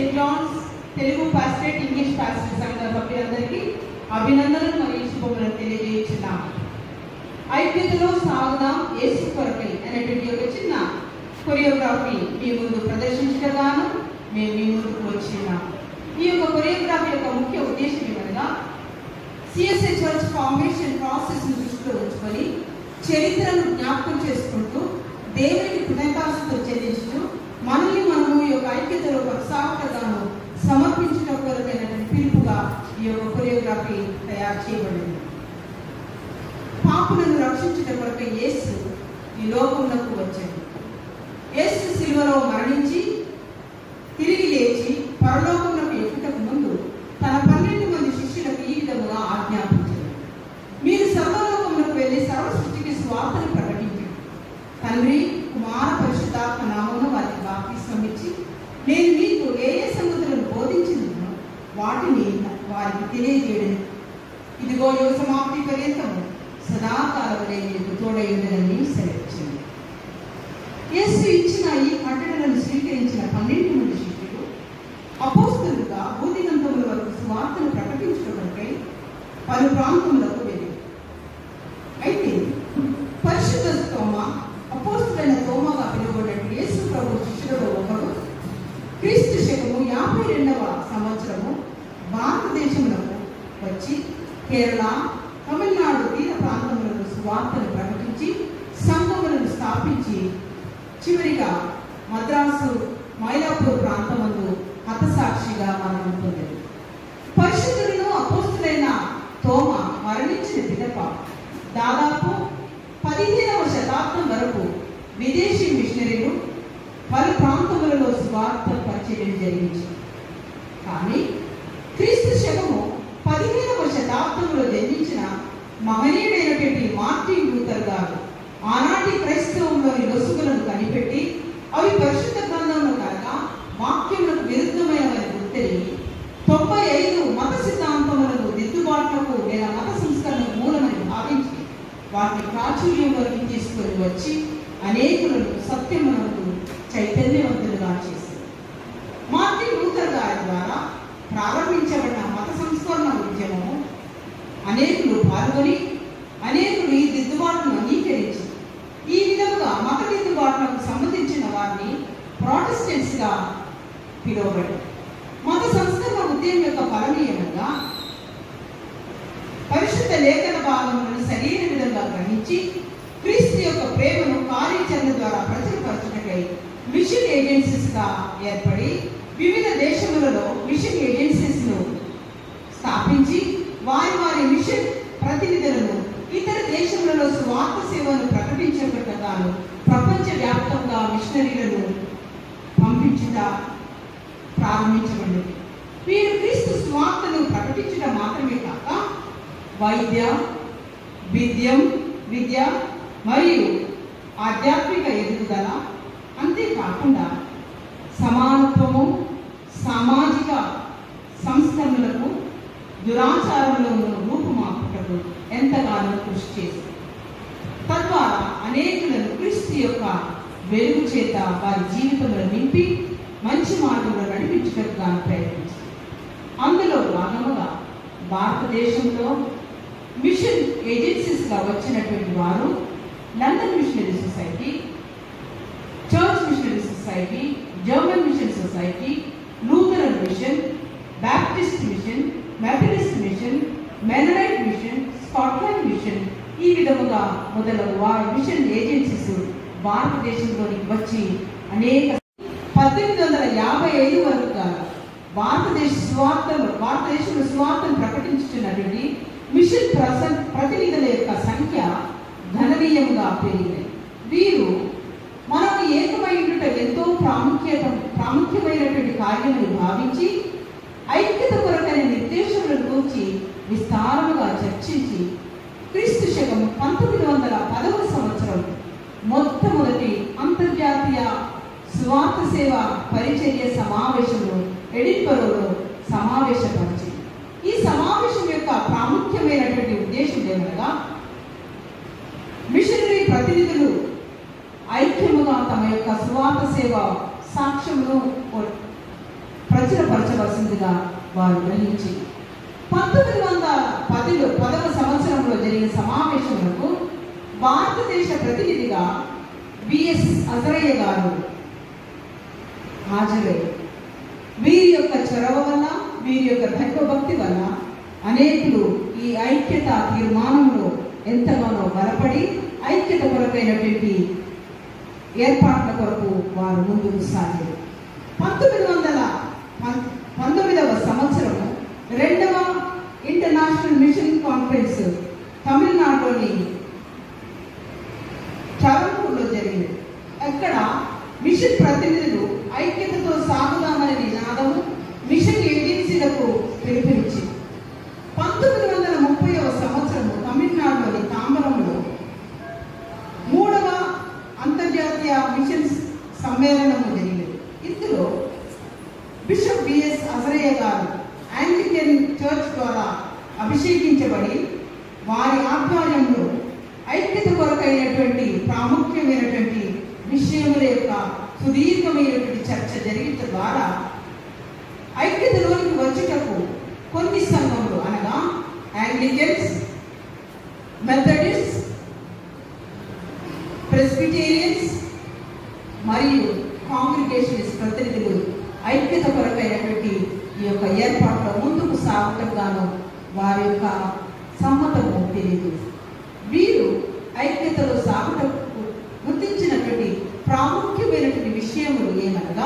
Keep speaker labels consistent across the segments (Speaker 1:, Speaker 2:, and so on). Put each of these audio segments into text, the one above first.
Speaker 1: Saint John's Telugu pastorate English pastorate సంఘ సభ్యులందరికీ అభినందనలు మరియు శుభములను తెలియజేస్తున్నాము ఐక్యతలో సాగుదాం యేసు కొరకై అనేటువంటి ఒక చిన్న కొరియోగ్రఫీ మీ ముందు ప్రదర్శించగాను మేము మీ ముందుకు వచ్చినాం ఈ యొక్క కొరియోగ్రఫీ యొక్క ముఖ్య ఉద్దేశం ఏమనగా సిఎస్ఐ చర్చ్ ఫార్మేషన్ ప్రాసెస్ దృష్టిలో ఉంచుకొని చరిత్రను జ్ఞాపకం చేసుకుంటూ దేవునికి కృతజ్ఞతాస్తులు చెల్లించుతూ మనల్ని మనము ఈ యొక్క ఐక్యతలో కొనసాగతగాను సమర్పించడం కొరకైనటువంటి పిలుపుగా ఈ యొక్క కొరియోగ్రఫీ తయారు చేయబడింది పాపులను రక్షించడం కొరకు యేసు ఈ లోకంలోకి వచ్చాడు యేసు సిలువలో మరణించి తిరిగి లేచి పరలోకంలోకి ఎక్కుటకు ముందు తన పన్నెండు మంది శిష్యులకు ఈ విధముగా ఆజ్ఞాపించాడు మీరు సర్వలోకంలోకి వెళ్ళి సర్వ సృష్టికి స్వార్థను ప్రకటించండి తండ్రి కుమార పరిశుద్ధాత్మ నామమున వారికి బాప్తిస్మం ఇచ్చి నేను మీకు ఏ ఏ సంగతులను బోధించినను వాటిని వారికి తెలియజేయడం ఇదిగో యుగ సమాప్తి పర్యంతము సదాకాలములే మీకు తోడయుండనని సెలవిచ్చింది యేసు ఇచ్చిన ఈ కట్టడలను స్వీకరించిన పన్నెండు మంది శిష్యులు అపోస్తులుగా భూదిగంతముల వరకు సువార్తను ప్రకటించడానికై పలు ప్రాంతములకు వెళ్ళి అయితే పరిశుద్ధ తోమ అపోస్తులైన తోమగా పిలువబడిన యేసు ప్రభు శిష్యులలో ఒకరు క్రీస్తు శకము యాభై రెండవ సంవత్సరము భారతదేశంలో వచ్చి కేరళ తమిళనాడు తీర ప్రాంతములను సువార్తను ప్రకటించి సంఘములను స్థాపించి చివరిగా మద్రాసు మైలాపూర్ ప్రాంతమందు హతసాక్షిగా మరణం పొందింది పరిశుద్ధులను అపోస్తులైన తోమ మరణించిన పిదప దాదాపు పదిహేనవ శతాబ్దం వరకు విదేశీ మిషనరీలు పలు ప్రాంతములలో స్వార్థ పరిచయం జరిగించింది కానీ క్రీస్తు శకము పదిహేనవ శతాబ్దంలో జన్మించిన మహనీయుడైనటువంటి మార్టిన్ లూథర్ గారు ఆనాటి క్రైస్తవంలోని లొసుగులను కనిపెట్టి అవి పరిశుద్ధ గ్రంథంలో కనుక వాక్యములకు విరుద్ధమైనవని గుర్తెరిగి తొంభై ఐదు మత సిద్ధాంతములను దిద్దుబాట్లకు లేదా మత సంస్కరణకు మూలమని భావించి వాటిని ప్రాచుర్యంలోకి తీసుకొని వచ్చి అనేకులను సత్యమునకు చైతన్యవంతులుగా చేశారు మార్టిన్ లూథర్ గారి ద్వారా ప్రారంభించబడిన మత సంస్కరణ ఉద్యమము అనేకులు పాల్గొని అనేకులు ఈ దిద్దుబాటును అంగీకరించి ఈ విధముగా మత దిద్దుబాట్లకు సంబంధించిన వారిని ప్రాటెస్టెంట్స్ గా పిలువబడి మత సంస్కరణ ఉద్యమం యొక్క ఫలనీయంగా పరిశుద్ధ లేఖన భాగములను సరైన విధంగా గ్రహించి క్రీస్తు యొక్క ప్రేమను కార్యాచరణ ద్వారా ప్రచురపరచుటకై మిషన్ ఏజెన్సీస్ గా ఏర్పడి వివిధ దేశములలో మిషన్ ఏజెన్సీస్ ను స్థాపించి వారి వారి మిషన్ ప్రతినిధులను ఇతర దేశములలో స్వార్థ సేవను ప్రకటించబడ్డగాను ప్రపంచ వ్యాప్తంగా మిషనరీలను పంపించుట ప్రారంభించబడింది వీరు క్రీస్తు స్వార్థను ప్రకటించడం మాత్రమే కాక వైద్య విద్యం విద్య మరియు ఆధ్యాత్మిక ఎదుగుదల అంతేకాకుండా సమానత్వము సామాజిక సంస్కరణలకు దురాచారంలో రూపుమాపుటకు ఎంతగానో కృషి చేసింది తద్వారా అనేకులను క్రీస్తు యొక్క వెలుగు చేత వారి జీవితంలో నింపి మంచి మార్గంలో నడిపించడానికి గాను ప్రయత్నించింది అందులో భాగముగా భారతదేశంలో మిషన్ ఏజెన్సీస్గా వచ్చినటువంటి వారు London missionary society church missionary society German mission society Lutheran mission Baptist mission Methodist mission Mennonite mission Scotland mission ఈ విధముగా మొదలగు వారి మిషన్ ఏజెన్సీస్ భారతదేశంలోనికి వచ్చి అనేక పద్దెనిమిది వందల యాభై ఐదు వరకు భారతదేశ స్వార్థను భారతదేశంలో స్వార్థను ప్రకటించుతున్నటువంటి మిషన్ ప్రస ప్రతినిధుల యొక్క సంఖ్య గణనీయంగా పెరిగింది వీరు మనకు ఏకమైనట ఎంతో ప్రాముఖ్యత ప్రాముఖ్యమైనటువంటి కార్యములు భావించి ఐక్యత కొరకైన నిర్దేశములను గురించి విస్తారముగా చర్చించి క్రీస్తు శకం పంతొమ్మిది వందల పదవ సంవత్సరం మొట్టమొదటి అంతర్జాతీయ స్వార్థ సేవ పరిచర్య సమావేశంలో ఎడిన్బరోలో సమావేశపరిచింది ఈ సమావేశం యొక్క ప్రాముఖ్యమైనటువంటి ఉద్దేశం ఏమనగా మిషనరీ ప్రతినిధులు ఐక్యముగా తమ యొక్క స్వార్థ సేవ సాక్ష్యమును ప్రచురపరచవలసిందిగా వారు గ్రహించి పంతొమ్మిది వందల పదిలో పదవ సంవత్సరంలో జరిగిన సమావేశములకు భారతదేశ ప్రతినిధిగా బిఎస్ అజరయ్య గారు హాజరయ్యారు వీరి యొక్క చొరవ వల్ల వీరి యొక్క దైవభక్తి వల్ల అనేకులు ఈ ఐక్యత తీర్మానంలో ఎంతగానో బలపడి ఐక్యత కొరకైనటువంటి ఏర్పాట్ల కొరకు వారు ముందుకు సాగారు పంతొమ్మిది వందల పం- పంతొమ్మిదవ సంవత్సరము రెండవ ఇంటర్నేషనల్ మిషన్ కాన్ఫరెన్స్ తమిళనాడులోని చవన్పూర్లో జరిగింది అక్కడ మిషన్ ప్రతినిధులు ఐక్యతతో సాగుదామనే నినాదము మిషన్ ఏజెన్సీలకు పిలుపునిచ్చింది పంతొమ్మిది వందల ముప్పైవ సంవత్సరము తమిళనాడులోని తాంబరంలో మూడవ అంతర్జాతీయ మిషన్ సమ్మేళనము జరిగింది ఇందులో బిషప్ బిఎస్ అజరయ్య గారు యాంగ్లికన్ చర్చ్ ద్వారా అభిషేకించబడి వారి ఆధ్వర్యంలో ఐక్యత కొరకైనటువంటి ప్రాముఖ్యమైనటువంటి విషయముల యొక్క సుదీర్ఘమైనటువంటి చర్చ జరిగిన ద్వారా ఐక్యతలోనికి వచ్చుటకు కొన్ని సంఘములు అనగా యాంగ్లికన్స్ మెథడిస్ట్ ప్రెస్బిటేరియన్స్ మరియు కాంగ్రిగేషనిస్ట్ ప్రతినిధులు ఐక్యత కొరకైనటువంటి ఈ యొక్క ఏర్పాట్లో ముందుకు సాగటం గాను వారి యొక్క సమ్మతము తెలియదు వీరు ఐక్యతలో సాగుటకు గుర్తించినటువంటి ప్రాముఖ్యమైనటువంటి విషయములు ఏమనగా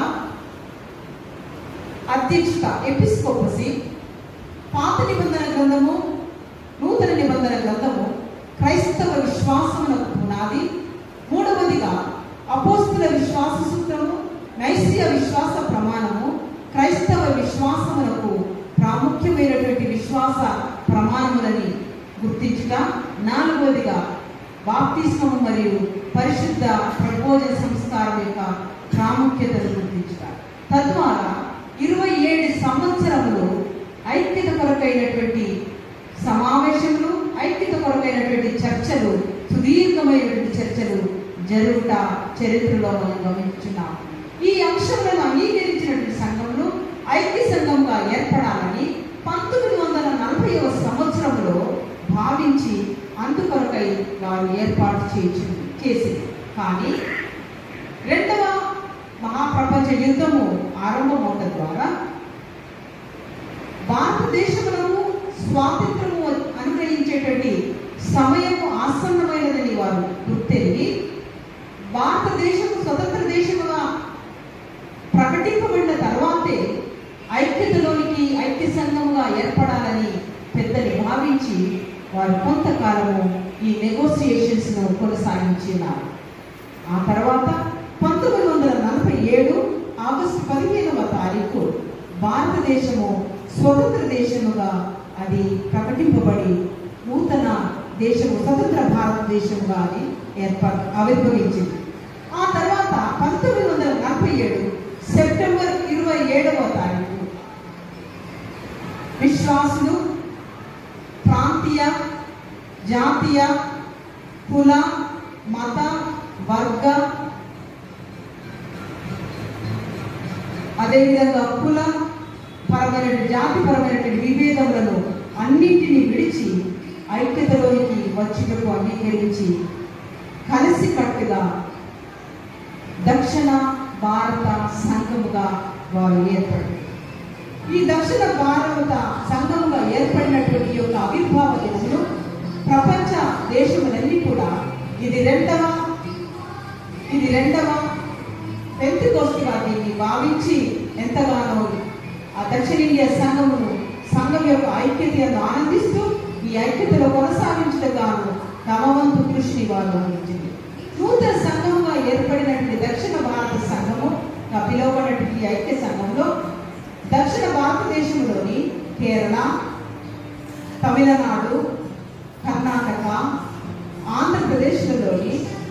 Speaker 1: అధ్యక్షత ఎపిస్కోపసి పాత నిబంధన గ్రంథము నూతన నిబంధన గ్రంథము క్రైస్తవ విశ్వాసమునకు పునాది మూడవదిగా అపోస్తుల విశ్వాస సూత్రము నైశ్య విశ్వాస ప్రమాణము క్రైస్తవ విశ్వాసమునకు ప్రాముఖ్యమైనటువంటి విశ్వాస ప్రమాణములని గుర్తించుట నాలుగవదిగా బాప్తిస్మము మరియు పరిశుద్ధ ప్రబోధన సంస్కారం యొక్క ప్రాముఖ్యతను గుర్తించుట తద్వారా ఇరవై ఏడు సంవత్సరములు ఐక్యత కొరకైనటువంటి సమావేశములు ఐక్యత కొరకైనటువంటి చర్చలు సుదీర్ఘమైనటువంటి చర్చలు జరుగుట చరిత్రలో మనం గమనించున్నాం ఈ అంశములను అంగీకరించినటువంటి సంఘంలో ఐక్య సంఘంగా ఏర్పడాలని పంతొమ్మిది వందల నలభైవ సంవత్సరంలో భావించి అందుకొరకై వారు ఏర్పాటు చేసి చేసింది కానీ రెండవ మహాప్రపంచ యుద్ధము ఆరంభమవటం ద్వారా భారతదేశములకు స్వాతంత్రము అనుగ్రహించేటువంటి సమయము ఆసన్నమైనదని వారు గుర్తెరిగి భారతదేశం స్వతంత్ర దేశముగా ప్రకటింపబడిన తర్వాతే ఐక్యతలోనికి ఐక్య సంఘముగా ఏర్పడాలని పెద్దలు భావించి వారు కొంతకాలము ఈ నెగోసియేషన్స్ ను కొనసాగించినారు ఆ తర్వాత పంతొమ్మిది వందల నలభై ఏడు ఆగస్టు పదిహేనవ తారీఖు భారతదేశము స్వతంత్ర దేశముగా అది ప్రకటింపబడి నూతన దేశము స్వతంత్ర భారతదేశముగా అది ఏర్పాటు ఆవిర్భవించింది ఆ తర్వాత పంతొమ్మిది వందల నలభై ఏడు సెప్టెంబర్ ఇరవై ఏడవ తారీఖు విశ్వాసులు ప్రాంతీయ జాతీయ కుల మత వర్గ అదేవిధంగా కుల పరమైన జాతి పరమైనటువంటి విభేదములను అన్నింటినీ విడిచి ఐక్యతలోనికి వచ్చుటకు అంగీకరించి కలిసి కట్టుగా దక్షిణ భారత సంఘముగా వారు ఏర్పడింది ఈ దక్షిణ భారత సంఘముగా ఏర్పడినటువంటి ఈ యొక్క ఆవిర్భావ దినములు ప్రపంచ దేశములన్నీ కూడా ఇది రెండవ ఇది రెండవ పెంతికోస్తుగా దీన్ని భావించి ఎంతగానో ఆ దక్షిణ ఇండియా సంఘమును సంఘం యొక్క ఐక్యతను ఆనందిస్తూ ఈ ఐక్యతలో కొనసాగించడం గాను తమ వంతు కృషిని వారు అందించింది నూతన సంఘముగా ఏర్పడినటువంటి దక్షిణ భారత సంఘము గా పిలువబడినటువంటి ఈ ఐక్య సంఘంలో దక్షిణ భారతదేశంలోని కేరళ తమిళనాడు కర్ణాటక ఆంధ్రప్రదేశ్లలోని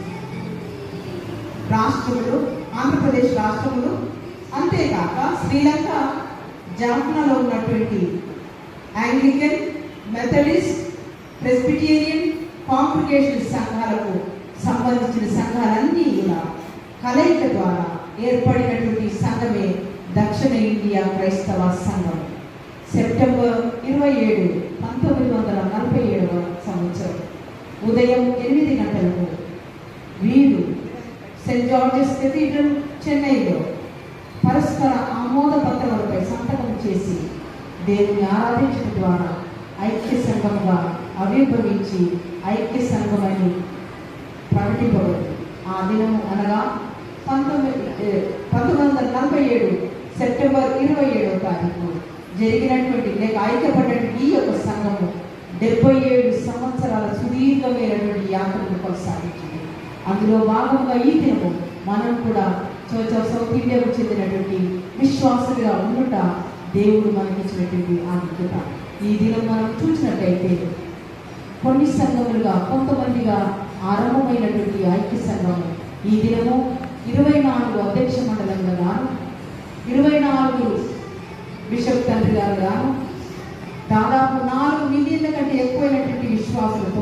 Speaker 1: రాష్ట్రములు ఆంధ్రప్రదేశ్ రాష్ట్రములు అంతేకాక శ్రీలంక జాఫ్నాలో ఉన్నటువంటి యాంగ్లికన్ మెథడిస్ట్ ప్రెస్బిటేరియన్ కాంగ్రిగేషన్ సంఘాలకు సంబంధించిన సంఘాలన్నీ కూడా కలయిక ద్వారా ఏర్పడినటువంటి సంఘమే దక్షిణ ఇండియా క్రైస్తవ సంఘం సెప్టెంబర్ ఇరవై ఏడు పంతొమ్మిది వందల నలభై ఏడవ సంవత్సరం ఉదయం ఎనిమిది గంటలకు వీరు సెయింట్ జార్జెస్ కెథీడ్రల్ చెన్నైలో పరస్పర ఆమోద పత్రాలపై సంతకం చేసి దేవుని ఆరాధించడం ద్వారా ఐక్య సంఘముగా ఆవిర్భవించి ఐక్య సంఘమని ప్రకటింపబడింది ఆ దినము అనగా పంతొమ్మిది ఏ, పంతొమ్మిది వందల నలభై ఏడు సెప్టెంబర్ ఇరవై ఏడవ తారీఖు జరిగినటువంటి లేక ఐక్యపడినటువంటి ఈ యొక్క సంఘము డెబ్బై ఏడు సంవత్సరాల సుదీర్ఘమైనటువంటి యాత్రను కొనసాగించింది అందులో భాగంగా ఈ దినము మనం కూడా చర్చ్ ఆఫ్ సౌత్ ఇండియాకు చెందినటువంటి విశ్వాసులుగా ఉండుట దేవుడు మనకి ఇచ్చినటువంటి ఆధిక్యత ఈ దినం మనం చూసినట్టయితే కొన్ని సంఘములుగా కొంతమందిగా ఆరంభమైనటువంటి ఐక్య సంఘము ఈ దినము ఇరవై నాలుగు అధ్యక్ష మండలంగా గాను ఇరవై నాలుగు బిషప్ తండ్రి గారు గాను దాదాపు నాలుగు మిలియన్ల కంటే ఎక్కువైనటువంటి విశ్వాసులతో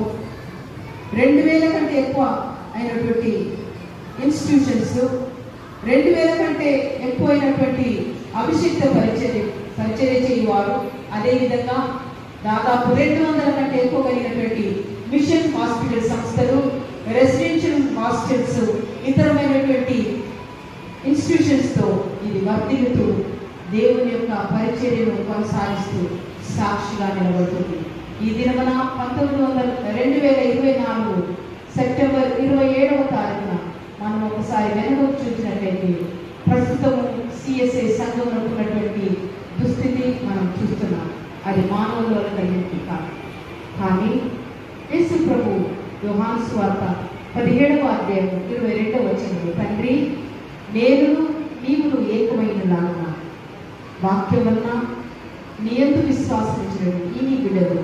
Speaker 1: రెండు వేల కంటే ఎక్కువ అయినటువంటి ఇన్స్టిట్యూషన్స్ రెండు వేల కంటే ఎక్కువైనటువంటి అభిషిక్త పరిచర్య పరిచర్య చేయవారు అదేవిధంగా దాదాపు రెండు వందల కంటే ఎక్కువ కలిగినటువంటి మిషన్ హాస్పిటల్ సంస్థలు రెసిడెన్షియల్ హాస్టల్స్ ఇతరమైనటువంటి ఇన్స్టిట్యూషన్స్తో ఇది వర్ధిల్లుతూ దేవుని యొక్క పరిచర్యను కొనసాగిస్తూ సాక్షిగా నిలబడుతుంది ఈ దినమున పంతొమ్మిది వందల రెండు వేల ఇరవై నాలుగు సెప్టెంబర్ ఇరవై ఏడవ తారీఖున మనం ఒకసారి వెనక చూసినట్లయితే ప్రస్తుతం సిఎస్ఐ సంఘంలో ఉన్నటువంటి దుస్థితి మనం చూస్తున్నాం అది మానవుల వల్ల కలిగింది కాదు కానీ యేసు ప్రభు యోహాను స్వార్త పదిహేడవ అధ్యాయం ఇరవై రెండవ వచనంలో తండ్రి నేను నీవును ఏకమైన లాగున వాక్యం వలన నీ ఎందు విశ్వాసించిన ఈ నీ బిడ్డలు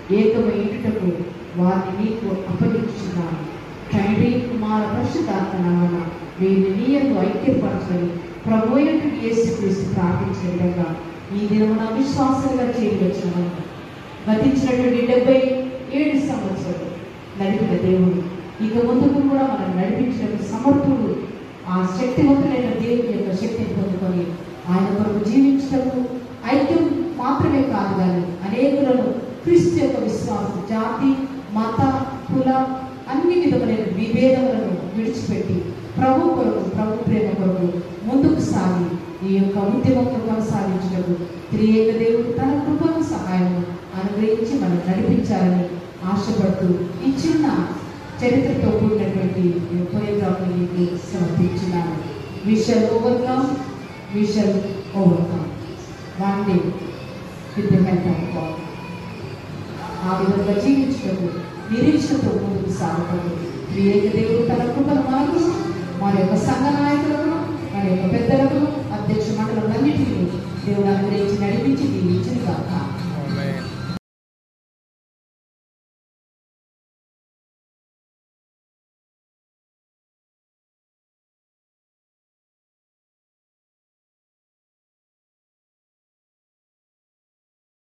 Speaker 1: ఏకమైనటకు వారిని నీకు అప్పగించున్నాను తండ్రి కుమార పరిశుద్ధాత్మ నామన వీరిని నీ ఎందు ఐక్యపరచని ప్రభు అయినటువంటి యేసుక్రీస్తు ప్రార్థించిన విధంగా ఈ దినమున విశ్వాసంగా చేయవచ్చున్నాను గతించినటువంటి డెబ్బై ఏడు సంవత్సరాలు నడిపిన దేవుడు ఇక ముందుకు కూడా మనం నడిపించిన సమర్థుడు ఆ శక్తివంతులైన దేవుని యొక్క శక్తిని పొందుకొని ఆయన కొరకు జీవించటము ఐక్యం మాత్రమే కాదు కానీ అనేకులను క్రీస్తు యొక్క విశ్వాసం జాతి మత కుల అన్ని విధములైన విభేదములను విడిచిపెట్టి ప్రభు కొరకు ప్రభు ప్రేమ కొరకు ముందుకు సాగి ఈ యొక్క ఉద్యమంలో కొనసాగించటకు త్రియేక దేవుడు తన కృపను సహాయము అనుగ్రహించి మనం నడిపించాలని ఆశపడుతూ ఈ చిన్న చరిత్రతో కూడినటువంటి కొరియోగ్రాఫీ మీకు సమర్పించున్నాను we shall overcome we shall overcome one day with the help of God ఆ విధంగా జీవించటకు నిరీక్షతో ముందుకు సాగుతుంది వివేక దేవుడు తన కృపను మనకు మన యొక్క సంఘ నాయకులకు మన యొక్క పెద్దలకు అధ్యక్ష మండలం అన్నింటినీ దేవుడు అనుగ్రహించి నడిపించి దీవించిన కాక